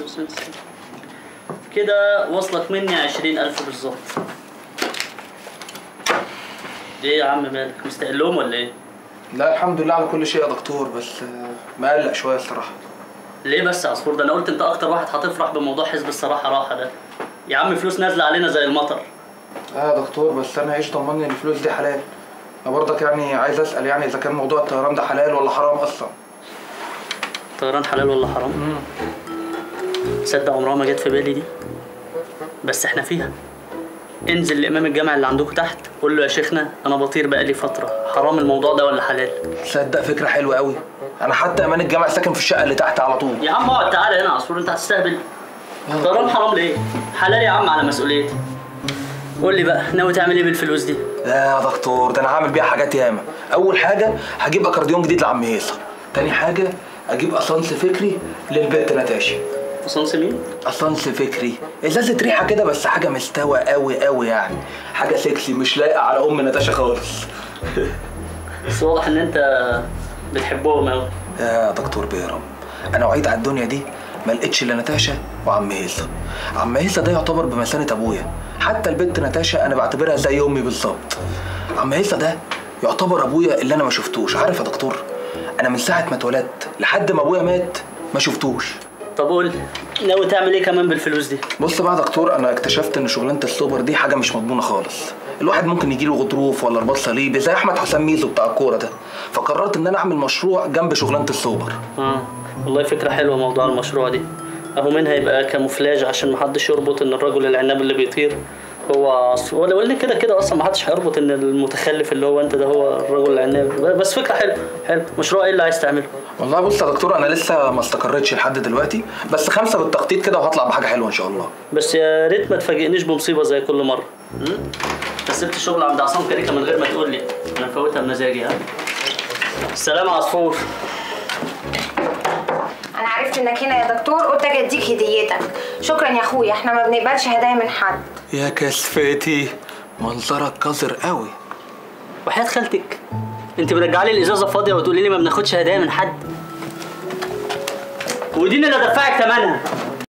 كده وصلك مني عشرين ألف بالظبط ليه يا عم مالك مستقلهم ولا ايه؟ لا الحمد لله على كل شيء يا دكتور بس آه، مقلق شويه الصراحه ليه بس يا عصفور ده انا قلت انت اكتر واحد هتفرح بموضوع حزب الصراحه راحه ده يا عم فلوس نازله علينا زي المطر اه يا دكتور بس انا ايش ضمني ان الفلوس دي حلال انا برضك يعني عايز اسال يعني اذا كان موضوع الطيران ده حلال ولا حرام اصلا طيران حلال ولا حرام؟ تصدق عمرها ما جت في بالي دي بس احنا فيها انزل لامام الجامع اللي عندكم تحت قول له يا شيخنا انا بطير بقالي فتره حرام الموضوع ده ولا حلال تصدق فكره حلوه قوي انا حتى امان الجامع ساكن في الشقه اللي تحت على طول يا عم اقعد تعالى هنا يا عصفور انت هتستهبل طيران حرام ليه حلال يا عم على مسؤوليتي قول لي بقى ناوي تعمل ايه بالفلوس دي لا يا دكتور ده انا هعمل بيها حاجات ياما اول حاجه هجيب اكارديون جديد لعم هيصه تاني حاجه اجيب اسانس فكري للبنت نتاشا وصنص مين اسانس فكري ازازه ريحه كده بس حاجه مستوى قوي قوي يعني حاجه سكسي مش لايقه على ام نتاشا خالص بس واضح ان انت بتحبهم قوي يا دكتور بيرم انا وعيت على الدنيا دي ما لقيتش الا نتاشا وعم هيصه عم هيصه ده يعتبر بمثانه ابويا حتى البنت نتاشا انا بعتبرها زي امي بالظبط عم هيصه ده يعتبر ابويا اللي انا ما شفتوش عارف يا دكتور انا من ساعه ما اتولدت لحد ما ابويا مات ما شفتوش طب قول لي ناوي تعمل ايه كمان بالفلوس دي بص بقى يا دكتور انا اكتشفت ان شغلانه السوبر دي حاجه مش مضمونه خالص الواحد ممكن يجيله غضروف ولا رباط صليبي زي احمد حسام ميزو بتاع الكوره ده فقررت ان انا اعمل مشروع جنب شغلانه السوبر اه والله فكره حلوه موضوع المشروع دي اهو منها يبقى كاموفلاج عشان محدش يربط ان الرجل العناب اللي بيطير هو عصفور ولا قلنا كده كده اصلا محدش هيربط ان المتخلف اللي هو انت ده هو الرجل العناب بس فكره حلوه حلو مشروع ايه اللي عايز تعمله والله بص يا دكتور انا لسه ما استقريتش لحد دلوقتي بس خمسه بالتخطيط كده وهطلع بحاجه حلوه ان شاء الله بس يا ريت ما تفاجئنيش بمصيبه زي كل مره انت سبت الشغل عند عصام كريكه من غير ما تقول لي انا مفوتها بمزاجي ها السلام يا عصفور انا عرفت انك هنا يا دكتور قلت اجي اديك هديتك شكرا يا اخويا احنا ما بنقبلش هدايا من حد يا كسفتي منظرك قذر قوي وحياة خالتك انت مرجعه لي الازازه فاضيه وتقولي لي ما بناخدش هدايا من حد ودي اللي دفعك ثمنها